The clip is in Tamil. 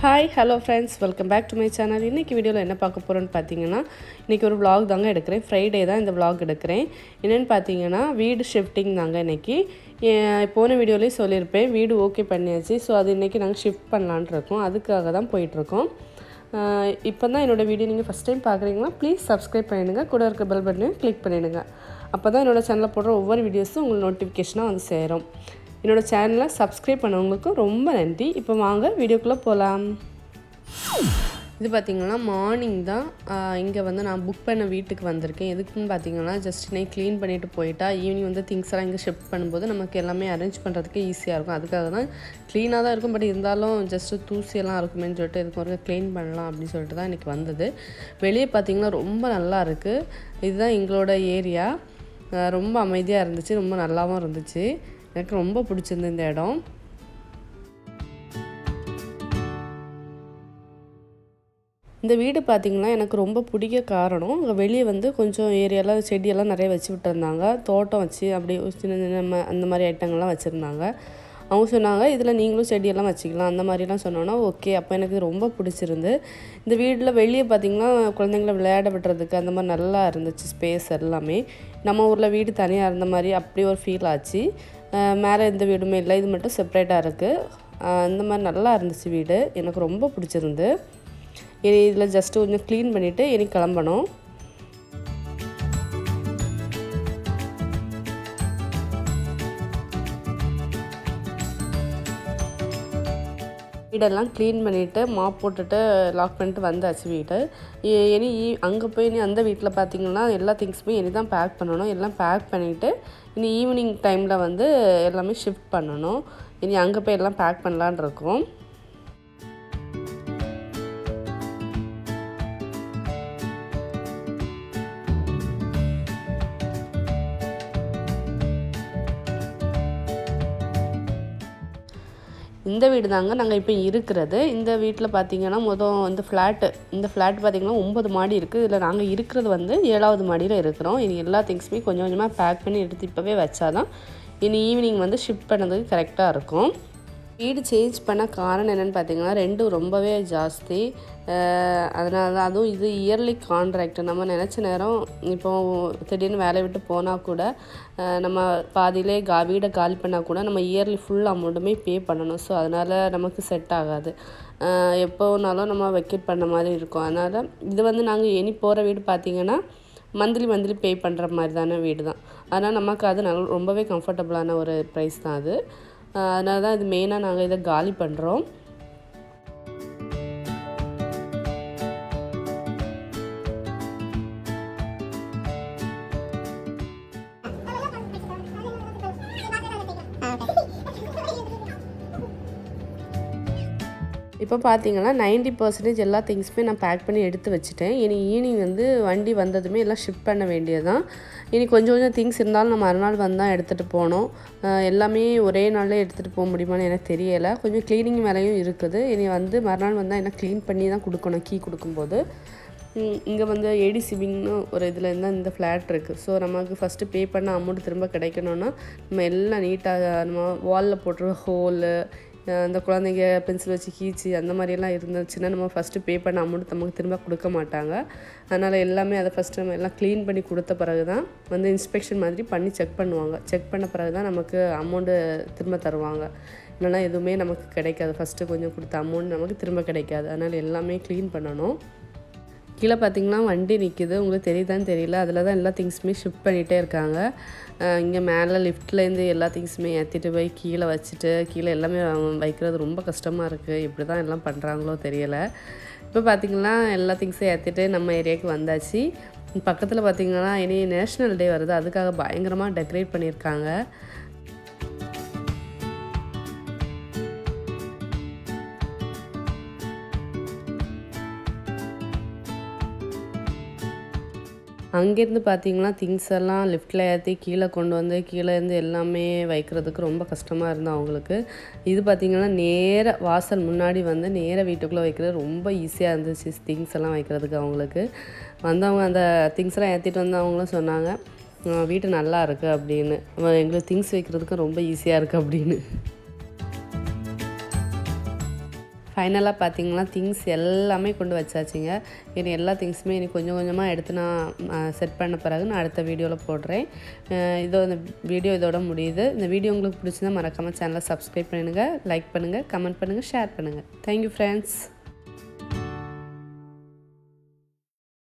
hi hello friends welcome back to my channel இன்றைக்கி வீடியோவில் என்ன பார்க்க போகிறோன்னு பார்த்தீங்கன்னா இன்றைக்கி ஒரு vlog தாங்க எடுக்கிறேன் ஃப்ரைடே தான் இந்த vlog எடுக்கிறேன் என்னென்னு பார்த்தீங்கன்னா வீடு ஷிஃப்டிங் தாங்க இன்றைக்கி போன வீடியோலேயும் சொல்லியிருப்பேன் வீடு ஓகே பண்ணியாச்சு ஸோ அது இன்றைக்கி நாங்கள் ஷிஃப்ட் பண்ணலான் இருக்கோம் அதுக்காக தான் போயிட்டுருக்கோம் இப்போ தான் என்னோடய வீடியோ நீங்கள் ஃபஸ்ட் டைம் பார்க்குறீங்களா ப்ளீஸ் சப்ஸ்கிரைப் பண்ணிடுங்க கூட இருக்க பெல் பட்டனையும் கிளிக் பண்ணிடுங்க அப்போ தான் என்னோடய சேனலில் போடுற ஒவ்வொரு வீடியோஸும் உங்களுக்கு நோட்டிஃபிகேஷனாக வந்து சேரும் என்னோடய சேனலை சப்ஸ்கிரைப் பண்ணவங்களுக்கு ரொம்ப நன்றி இப்போ வாங்க வீடியோக்குள்ளே போகலாம் இது பார்த்திங்கன்னா மார்னிங் தான் இங்கே வந்து நான் புக் பண்ண வீட்டுக்கு வந்திருக்கேன் எதுக்குன்னு பார்த்தீங்கன்னா ஜஸ்ட் நைட் க்ளீன் பண்ணிவிட்டு போயிட்டா ஈவினிங் வந்து திங்ஸ் எல்லாம் இங்கே ஷிஃப்ட் பண்ணும்போது நமக்கு எல்லாமே அரேஞ்ச் பண்ணுறதுக்கு ஈஸியாக இருக்கும் அதுக்காக தான் க்ளீனாக தான் இருக்கும் பட் இருந்தாலும் ஜஸ்ட்டு தூசியெல்லாம் இருக்குமேன்னு சொல்லிட்டு இதுக்கு ஒரு க்ளீன் பண்ணலாம் அப்படின்னு சொல்லிட்டு தான் இன்றைக்கி வந்தது வெளியே பார்த்திங்கன்னா ரொம்ப நல்லா இருக்குது இதுதான் எங்களோட ஏரியா ரொம்ப அமைதியாக இருந்துச்சு ரொம்ப நல்லாவும் இருந்துச்சு எனக்கு ரொம்ப பிடிச்சிருந்து இந்த இடம் இந்த வீடு பார்த்திங்கன்னா எனக்கு ரொம்ப பிடிக்க காரணம் அங்கே வெளியே வந்து கொஞ்சம் ஏரியாலாம் செடியெல்லாம் நிறைய வச்சு விட்டுருந்தாங்க தோட்டம் வச்சு அப்படியே சின்ன சின்ன ம- அந்த மாதிரி ஐட்டங்கள்லாம் வச்சுருந்தாங்க அவங்க சொன்னாங்க இதில் நீங்களும் செடியெல்லாம் வச்சுக்கலாம் அந்த மாதிரிலாம் சொன்னோன்னா ஓகே அப்போ எனக்கு ரொம்ப பிடிச்சிருந்து இந்த வீட்டில் வெளியே பார்த்திங்கன்னா குழந்தைங்கள விளையாட விடுறதுக்கு அந்த மாதிரி நல்லா இருந்துச்சு ஸ்பேஸ் எல்லாமே நம்ம ஊரில் வீடு தனியாக இருந்த மாதிரி அப்படி ஒரு ஃபீல் ஆச்சு அஹ் மேலே எந்த வீடுமே இல்லை இது மட்டும் செப்பரேட்டாக இருக்குது இந்த மாதிரி நல்லா இருந்துச்சு வீடு எனக்கு ரொம்ப பிடிச்சிருந்து இனி இதில் ஜஸ்ட்டு கொஞ்சம் க்ளீன் பண்ணிவிட்டு இனி கிளம்பணும் வீடெல்லாம் க்ளீன் பண்ணிவிட்டு மாப் போட்டுட்டு லாக் பண்ணிட்டு வந்தாச்சு வீடு இ- இனி அங்கே போய் இனி அந்த வீட்டில் பார்த்தீங்கன்னா எல்லா திங்ஸுமே இனி தான் பேக் பண்ணணும் எல்லாம் பேக் பண்ணிவிட்டு இனி ஈவினிங் டைமில் வந்து எல்லாமே ஷிஃப்ட் பண்ணணும் இனி அங்கே போய் எல்லாம் பேக் பண்ணலான் இருக்கோம் இந்த வீடு தாங்க நாங்கள் இப்போ இருக்கிறது இந்த வீட்டில் பார்த்தீங்கன்னா மொதல் வந்து ஃப்ளாட்டு இந்த ஃப்ளாட் பார்த்தீங்கன்னா ஒம்பது மாடி இருக்குது இதில் நாங்கள் இருக்கிறது வந்து ஏழாவது மாடியில் இருக்கிறோம் இனி எல்லா திங்ஸுமே கொஞ்சம் கொஞ்சமாக பேக் பண்ணி எடுத்து இப்போவே வச்சாதான் இனி ஈவினிங் வந்து ஷிஃப்ட் பண்ணதுக்கு கரெக்டாக இருக்கும் வீடு சேஞ்ச் பண்ண காரணம் என்னென்னு பார்த்தீங்கன்னா ரெண்டும் ரொம்பவே ஜாஸ்தி அஹ் அதனால தான் அதுவும் இது இயர்லி கான்ட்ராக்ட் நம்ம நினச்ச நேரம் இப்போ திடீர்னு வேலையை விட்டு போனால் கூட அஹ் நம்ம பாதியிலே கா வீடை காலி பண்ணால் கூட நம்ம இயர்லி ஃபுல் அமௌண்ட்டுமே பே பண்ணணும் ஸோ அதனால் நமக்கு செட் ஆகாது அஹ் எப்போனாலும் நம்ம வெக்கேட் பண்ண மாதிரி இருக்கும் அதனால் இது வந்து நாங்கள் இனி போகிற வீடு பார்த்தீங்கன்னா மந்த்லி மந்த்லி பே பண்ணுற மாதிரி தானே வீடு தான் அதனால் நமக்கு அது நல்ல ரொம்பவே கம்ஃபர்டபுளான ஒரு ப்ரைஸ் தான் அது அஹ் அதனால தான் இது மெயினாக நாங்கள் இதை காலி பண்ணுறோம் இப்போ பார்த்தீங்கன்னா 90% பர்சன்டேஜ் எல்லா திங்ஸுமே நான் பேக் பண்ணி எடுத்து வச்சுட்டேன் இனி ஈவினிங் வந்து வண்டி வந்ததுமே எல்லாம் ஷிஃப்ட் பண்ண வேண்டியதுதான் இனி கொஞ்சம் கொஞ்சம் திங்ஸ் இருந்தாலும் நம்ம மறுநாள் வந்து தான் எடுத்துகிட்டு போகணும் அஹ் எல்லாமே ஒரே நாளில் எடுத்துகிட்டு போக முடியுமான்னு எனக்கு தெரியலை கொஞ்சம் க்ளீனிங் வேலையும் இருக்குது இனி வந்து மறுநாள் வந்தால் என்ன க்ளீன் பண்ணி தான் கொடுக்கணும் கீ கொடுக்கும்போது இங்கே வந்து ஏடி சிவிங்னு ஒரு இதில் இருந்தால் இந்த ஃப்ளாட் இருக்குது ஸோ நமக்கு ஃபஸ்ட்டு பே பண்ண அமௌண்ட் திரும்ப கிடைக்கணும்னா நம்ம எல்லாம் நீட்டாக நம்ம வாலில் போட்டுற ஹோலு அந்த குழந்தைங்க பென்சில் வச்சு கீச்சு அந்த மாதிரியெல்லாம் இருந்துச்சுன்னா நம்ம ஃபஸ்ட்டு பே பண்ண அமௌண்ட் நமக்கு திரும்ப கொடுக்க மாட்டாங்க அதனால் எல்லாமே அதை ஃபஸ்ட்டு நம்ம எல்லாம் க்ளீன் பண்ணி கொடுத்த பிறகு தான் வந்து இன்ஸ்பெக்ஷன் மாதிரி பண்ணி செக் பண்ணுவாங்க செக் பண்ண பிறகு தான் நமக்கு அமௌண்ட்டு திரும்ப தருவாங்க இல்லைன்னா எதுவுமே நமக்கு கிடைக்காது ஃபஸ்ட்டு கொஞ்சம் கொடுத்த அமௌண்ட் நமக்கு திரும்ப கிடைக்காது அதனால் எல்லாமே க்ளீன் பண்ணணும் கீழே பார்த்தீங்கன்னா வண்டி நிற்கிது உங்களுக்கு தெரியுதான்னு தெரியல அதில் தான் எல்லா திங்ஸுமே ஷிஃப்ட் பண்ணிகிட்டே இருக்காங்க இங்கே மேலே லிஃப்ட்லேருந்து எல்லா திங்ஸுமே ஏற்றிட்டு போய் கீழே வச்சுட்டு கீழே எல்லாமே வைக்கிறது ரொம்ப கஷ்டமாக இருக்குது இப்படி தான் எல்லாம் பண்ணுறாங்களோ தெரியலை இப்போ பார்த்தீங்கன்னா எல்லா திங்ஸையும் ஏற்றிட்டு நம்ம ஏரியாவுக்கு வந்தாச்சு பக்கத்தில் பார்த்தீங்கன்னா இனி நேஷ்னல் டே வருது அதுக்காக பயங்கரமாக டெக்கரேட் பண்ணியிருக்காங்க அங்கேருந்து பார்த்தீங்கன்னா திங்ஸ் எல்லாம் லிஃப்ட்டில் ஏற்றி கீழே கொண்டு வந்து கீழே இருந்து எல்லாமே வைக்கிறதுக்கு ரொம்ப கஷ்டமாக இருந்தது அவங்களுக்கு இது பார்த்தீங்கன்னா நேர வாசல் முன்னாடி வந்து நேர வீட்டுக்குள்ளே வைக்கிறது ரொம்ப ஈஸியாக இருந்துச்சு திங்ஸ் எல்லாம் வைக்கிறதுக்கு அவங்களுக்கு வந்தவங்க அந்த திங்ஸ் எல்லாம் ஏற்றிட்டு வந்தவங்களும் சொன்னாங்க "அஹ் வீடு நல்லா இருக்குது அப்படின்னு "அவ- எங்களுக்கு திங்ஸ் வைக்கிறதுக்கு ரொம்ப ஈஸியாக இருக்குது அப்படின்னு ஃபைனலாக பார்த்தீங்கன்னா திங்ஸ் எல்லாமே கொண்டு வச்சாச்சுங்க இனி எல்லா திங்ஸுமே இனி கொஞ்சம் கொஞ்சமாக எடுத்து நான் செட் பண்ண பிறகு நான் அடுத்த வீடியோவில் போடுறேன் அஹ் இதோ இந்த வீடியோ இதோட முடியுது இந்த வீடியோ உங்களுக்கு பிடிச்சிருந்தா மறக்காமல் சேனலை சப்ஸ்கிரைப் பண்ணுங்கள் லைக் பண்ணுங்கள் கமெண்ட் பண்ணுங்கள் ஷேர் பண்ணுங்கள் தேங்க்யூ ஃப்ரெண்ட்ஸ்